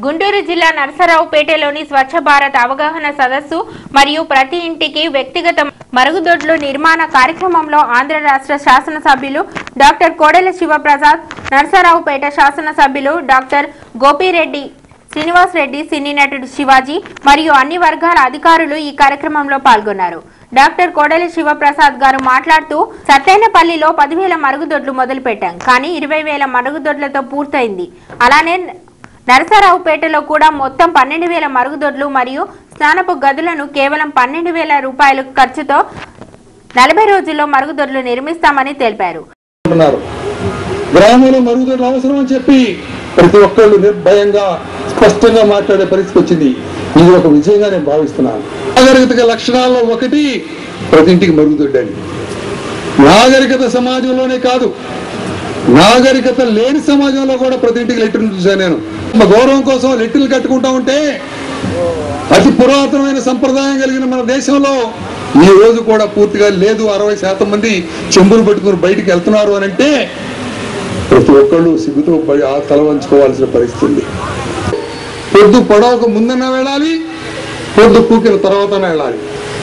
గుంటూరు జిల్లా నరసరావుపేటలోని స్వచ్ఛ భారత్ అవగాహన సదస్సు మరియు ప్రతి ఇంటికి వ్యక్తిగత మరుగుదొడ్లు నిర్మాణ కార్యక్రమంలో ఆంధ్ర రాష్ట్ర శాసనసభ్యులు డాక్టర్ కోడెల శివప్రసాద్ నరసరావుపేట శాసనసభ్యులు డాక్టర్ గోపిరెడ్డి శ్రీనివాస్ రెడ్డి సినీ నటుడు శివాజీ మరియు అన్ని వర్గాల అధికారులు ఈ కార్యక్రమంలో పాల్గొన్నారు డాక్టర్ కోడెల శివప్రసాద్ గారు మాట్లాడుతూ సత్తైనపల్లిలో పదివేల మరుగుదొడ్లు మొదలుపెట్టాం కానీ ఇరవై వేల మరుగుదొడ్లతో పూర్తయింది అలానే నరసరావుపేటలో కూడా మొత్తం పన్నెండు వేల మరుగుదొడ్లు మరియు స్నానపు గదులను కేవలం పన్నెండు వేల రూపాయల ఖర్చుతో నలభై రోజుల్లో మరుగుదొడ్లు నిర్మిస్తామని తెలిపారు అంటున్నారు గ్రామంలో మరుగుదొడ్లు అవసరం అని చెప్పి ప్రతి ఒక్కళ్ళు నిర్భయంగా స్పష్టంగా మాట్లాడే పరిస్థితి వచ్చింది ఇది ఒక విజయంగా నేను భావిస్తున్నాను నాగరికత లక్షణాల్లో ఒకటి ప్రతి ఇంటికి మరుగుదొడ్డండి నాగరికత సమాజంలోనే కాదు నాగరికత లేని సమాజంలో కూడా ప్రతి ఇంటికి లెట్రిన్ చూశాను నేను మా గౌరవం కోసం లెట్రిన్లు కట్టుకుంటా ఉంటే అతి పురాతనమైన సంప్రదాయం కలిగిన మన దేశంలో ఈ రోజు కూడా పూర్తిగా లేదు అరవై శాతం మంది చెంబులు పట్టుకుని బయటికి వెళ్తున్నారు అని అంటే ప్రతి ఒక్కళ్ళు సిగ్గుతో పడి ఆ తల వంచుకోవాల్సిన పరిస్థితి ఉంది పొద్దు పొడవకు ముందన్న వెళ్ళాలి పొద్దు పూకిన తర్వాత వెళ్ళాలి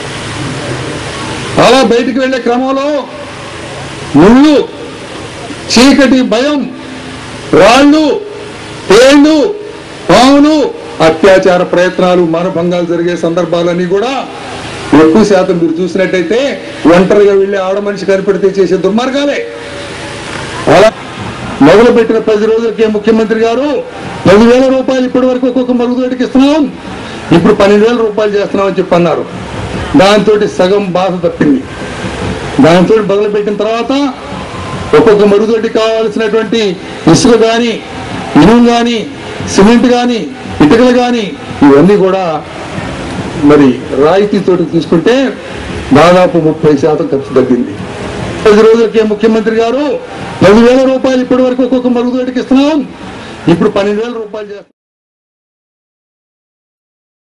అలా బయటికి వెళ్ళే క్రమంలో ముళ్ళు చీకటి భయం రాళ్ళు తేళ్లు పావులు అత్యాచార ప్రయత్నాలు మానభంగాలు జరిగే సందర్భాలన్నీ కూడా ఎక్కువ శాతం మీరు చూసినట్టయితే ఒంటరిగా వెళ్ళి ఆడ మనిషి కనిపెడితే చేసే దుర్మార్గాలే అలా మొదలు పెట్టిన పది రోజులకే ముఖ్యమంత్రి గారు పదివేల రూపాయలు ఇప్పటి వరకు ఒక్కొక్క మరుగుదొడ్డికి ఇస్తున్నాం ఇప్పుడు పన్నెండు వేల రూపాయలు చేస్తున్నామని చెప్పి అన్నారు దాంతో సగం బాధ తప్పింది దాంతో మొదలుపెట్టిన తర్వాత ఒక్కొక్క మరుగుదొడ్డికి కావాల్సినటువంటి ఇసుక కానీ ఇనుము కానీ సిమెంట్ కానీ ఇటుకలు కానీ ఇవన్నీ కూడా మరి రాయితీతోటి తీసుకుంటే దాదాపు ముప్పై శాతం ఖర్చు తగ్గింది పది రోజులకే ముఖ్యమంత్రి గారు పదివేల రూపాయలు ఇప్పటి వరకు ఒక్కొక్క మరుగుదొడ్డికి ఇస్తున్నాం ఇప్పుడు పన్నెండు వేల రూపాయలు చేస్తున్నాం